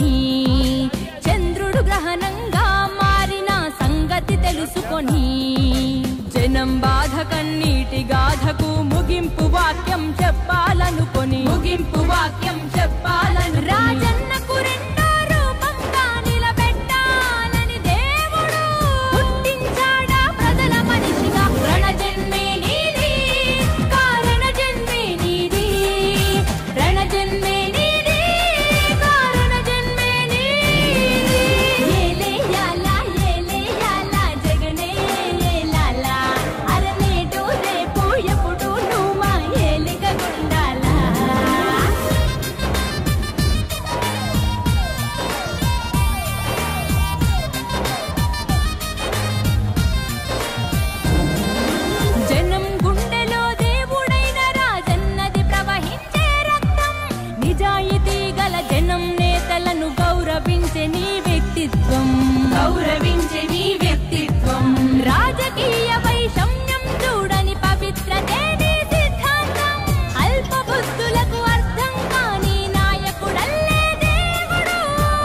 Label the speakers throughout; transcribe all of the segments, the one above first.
Speaker 1: చంద్రుడు గ్రహణంగా మారిన సంగతి తెలుసుకొని జనం బాధ కన్నీటి గాథకు ముగింపు వాక్యం చెప్పాలనుకొని ముగింపు వాక్యం చెప్పాలను రాజన్నకు రెండో రూపంగా నిలబెట్టాలని దేవుడు పుట్టించాడా ప్రజల మనిషిగా రణజన్మే నీది కారణ జన్మే నీది రణజన్మే నీది కారణ జన్మే నీది ఏలేయాల ఏలేయాల జగనే ఏలాల అరనేటు రేపు ఎప్పుడు నువ్వు మా ఏలిక గుండాలా జనం గుండెలో దేవుడైన రాజన్నది ప్రవహించే రక్తం నిజాయితీ గల జనం నేతలను గౌరవించే నీ వ్యక్తిత్వం గౌరవించే నీ వ్యక్తిత్వం రాజకీయ వైషమ్యం చూడని పవిత్రతే నీ సిద్ధాంతం అల్ప బుద్ధులకు అర్థం కాని నాయకుడల్లే దేవుడు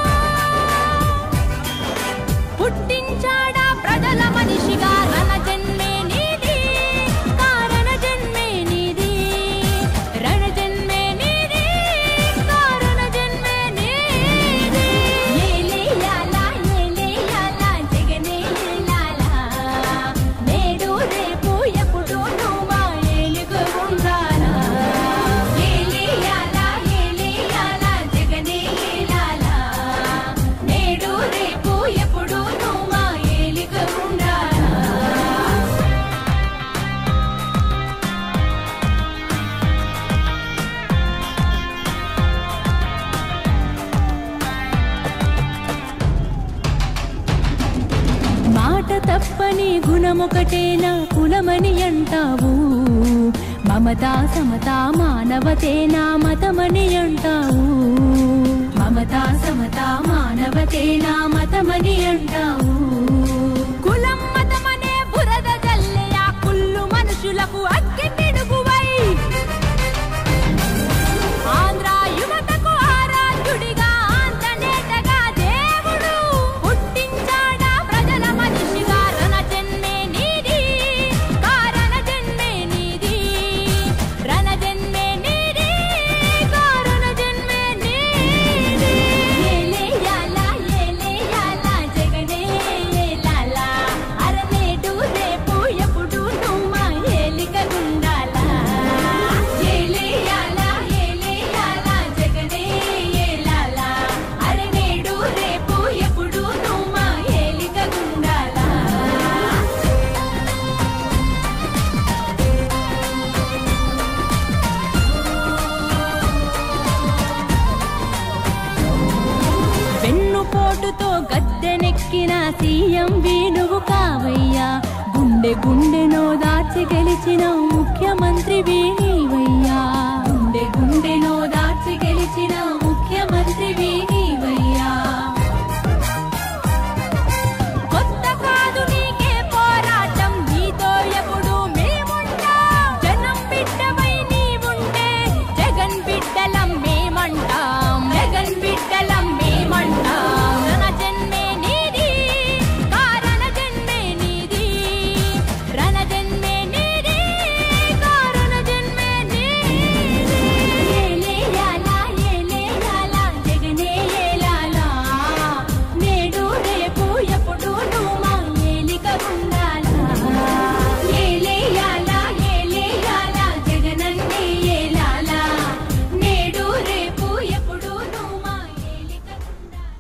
Speaker 1: పుట్టించాడా ప్రజల మనిషిగా రణ జన్మే నీది కారణ జన్మే నీది రణ జన్మే నీది కారణ జన్మే నీది ఏలేయాల ఏలేయాల జగనే ఏలాల నేడు రేపు ఎప్పుడు నువ్వు మా ఏలుగు ఉండాలా ఏలేయాల ఏలేయాల జగనే ఏలాల నేడు రేపు ఎప్పుడు నువ్వు మా ఏలిక ఉండాలా మాట తప్పని గుణమొకటేనా కులమని అంటావు మమతా సమతా మానవతేనా మతమని అంటావు మమతా సమతా మానవతేనా మతమని అంటావు కులం మతమనే బురద జల్లే ఆ కుళ్ళు మనుషులకు అగ్గి పిడుగువై ఆంధ్ర యువతకు ఆరాధ్యుడిగా ఆంధ్రనేతగా దేవుడు పుట్టించాడా ప్రజల మనిషిగా రణ జన్మే నీది కారణ జన్మే నీది రణ జన్మే నీది కారణ జన్మే నీది ఏలేయాల ఏలేయాల జగనే ఏలాల అరనేటు రేపు ఎప్పుడు నువ్వు మా ఏలిక గుండాలా ఏలేయాల ఏలేయాల జగనే ఏలాల అరనేడు రేపు ఎప్పుడు నువ్వు మా ఏలిక గుండాలా వెన్నుపోటుతో గద్దెనెక్కిన సీఎం వేణువు కావయ్యా గుండె గుండెనో దాచి గెలిచిన ముఖ్యమంత్రి వేణివయ్యా గుండె గుండెనో దాచి